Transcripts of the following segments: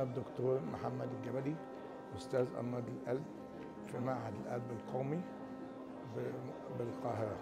أنا الدكتور محمد الجبلي أستاذ أمراض القلب في معهد القلب القومي ب- بالقاهرة.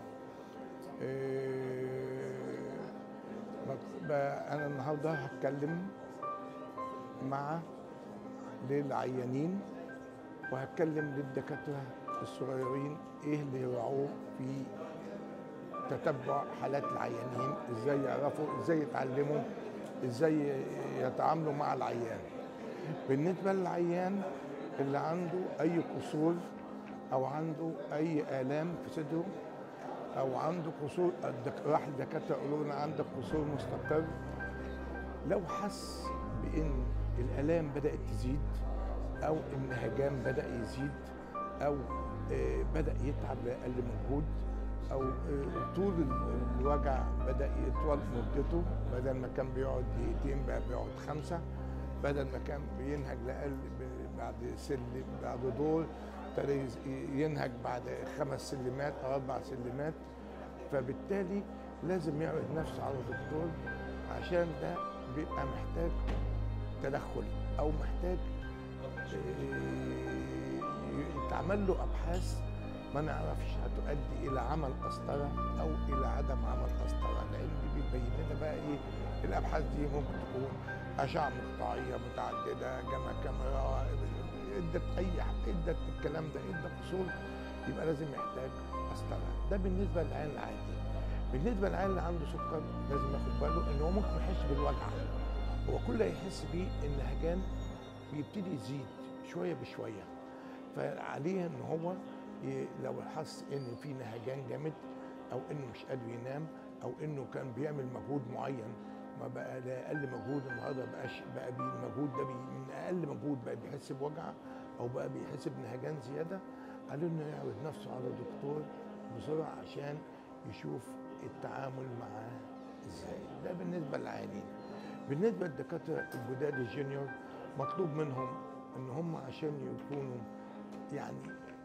إيه، بق- ب- أنا النهاردة هتكلم مع للعيانين وهتكلم للدكاترة الصغيرين إيه اللي يراعوه في تتبع حالات العيانين ازاي يعرفوا ازاي يتعلموا ازاي يتعاملوا مع العيان بالنسبه للعيان اللي عنده اي قصور او عنده اي الام في صدره او عنده قصور الدك- راح الدكاتره يقولوا لنا عندك قصور مستقر لو حس بان الالام بدات تزيد او النهجان بدا يزيد او آه، بدا يتعب باقل مجهود او آه، طول ال- الوجع بدا يطول مدته بدل ما كان بيقعد دقيقتين بقى بيقعد خمسه بدل ما كان بينهج لاقل ب- بعد سلم بعد دور ابتدى يز- ينهج بعد خمس سلمات او اربع سلمات فبالتالي لازم يعرض نفسه على دكتور عشان ده بيبقى محتاج تدخل او محتاج آه، يتعمل له ابحاث ما نعرفش هتؤدي الى عمل قسطره او الى عدم عمل قسطره لان دي بيبين لنا بقى ايه الابحاث دي ممكن تكون اشعه مقطعيه متعدده جمع كاميرا ادت اي ادت الكلام ده ادت قصور يبقى لازم يحتاج قسطره ده بالنسبه للعيان العادي بالنسبه للعيان اللي عنده سكر لازم ياخد باله ان هو ممكن ما يحسش بالوجع هو كل اللي يحس بيه النهجان بيبتدي يزيد شويه بشويه فعليه ان هو ي- لو حس ان في نهجان جامد او انه مش قادر ينام او انه كان بيعمل مجهود معين ما بقى لا اقل مجهود النهارده بقاش بقى بي المجهود ده بي من اقل مجهود بقى بيحس بوجع او بقى بيحس بنهجان زياده عليه انه يعرض نفسه على دكتور بسرعه عشان يشوف التعامل معاه ازاي ده بالنسبه للعيانين بالنسبه للدكاتره الجداد الجونيور مطلوب منهم ان هم عشان يكونوا يعني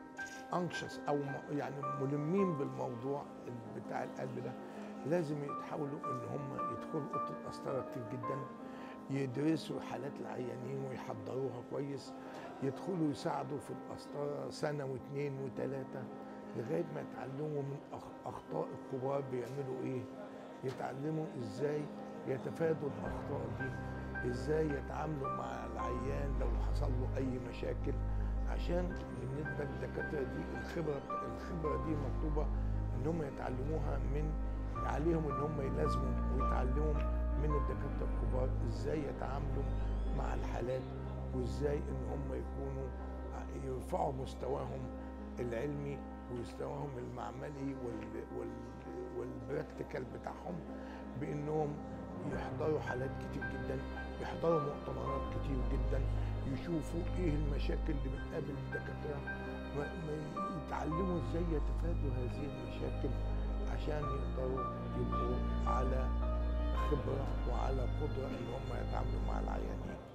انكشس او م- يعني ملمين بالموضوع بتاع القلب ده لازم يتحاولوا ان هم يدخلوا اوضه القسطره كتير جدا يدرسوا حالات العيانين ويحضروها كويس يدخلوا يساعدوا في القسطره سنه واثنين وثلاثه لغايه ما يتعلموا من أخ- اخطاء الكبار بيعملوا ايه يتعلموا ازاي يتفادوا الاخطاء دي ازاي يتعاملوا مع العيان لو حصل له اي مشاكل عشان بالنسبه للدكاتره دي الخبره الخبره دي مطلوبه ان هم يتعلموها من عليهم ان هم يلازموا ويتعلموا من الدكاتره الكبار ازاي يتعاملوا مع الحالات وازاي ان هم يكونوا يرفعوا مستواهم العلمي ومستواهم المعملي وال وال والبراكتيكال بتاعهم بانهم يحضروا حالات كتير جدا يحضروا مؤتمرات كتير جدا يشوفوا ايه المشاكل اللي بتقابل الدكاتره ما- ما يتعلموا ازاي يتفادوا هذه المشاكل عشان يقدروا يبقوا على خبره وعلى قدره ان هم يتعاملوا مع العيانين